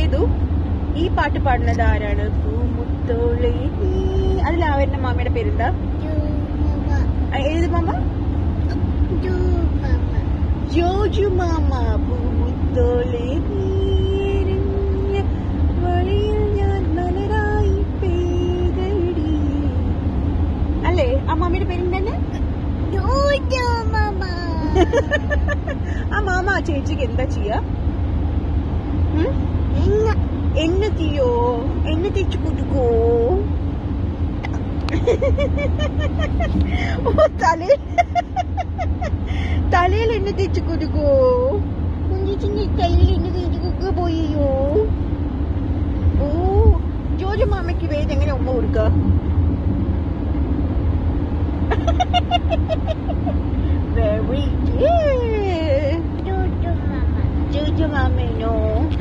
ഏതു ഈ പാട്ട് പാടുന്നത് ആരാണ് പൂമുത്തോളി നീ. അതിൽ ആ വരുന്ന മാമയുടെ പേരെന്താ ആ, ഏത് മാമ ജോജു മാമ പൂമുത്തോളി നീരിഞ്ഞ വഴിയിൽ ഞാൻ മലരായി പെയ്തടി അല്ലേ ആ മാമയുടെ പേരെന്താണ് ആ മാമ ആ ചേച്ചിക്ക് എന്താ ചെയ്യാ ഉം? എണ്ണ തീയോ എണ്ണ തേച്ച് കൊടുക്കോ ഓ തല തലയിൽ എണ്ണ തേച്ച് കൊടുക്കോ കുഞ്ഞിച്ചിന്റെ തലയിൽ എണ്ണ തേച്ച് കൊടുക്കുക പോയോ ഓ ജോജു മാമയ്ക്ക് വേദ എങ്ങനെ ഉമ്മ കൊടുക്ക വെരി ജോജു മാമേനോ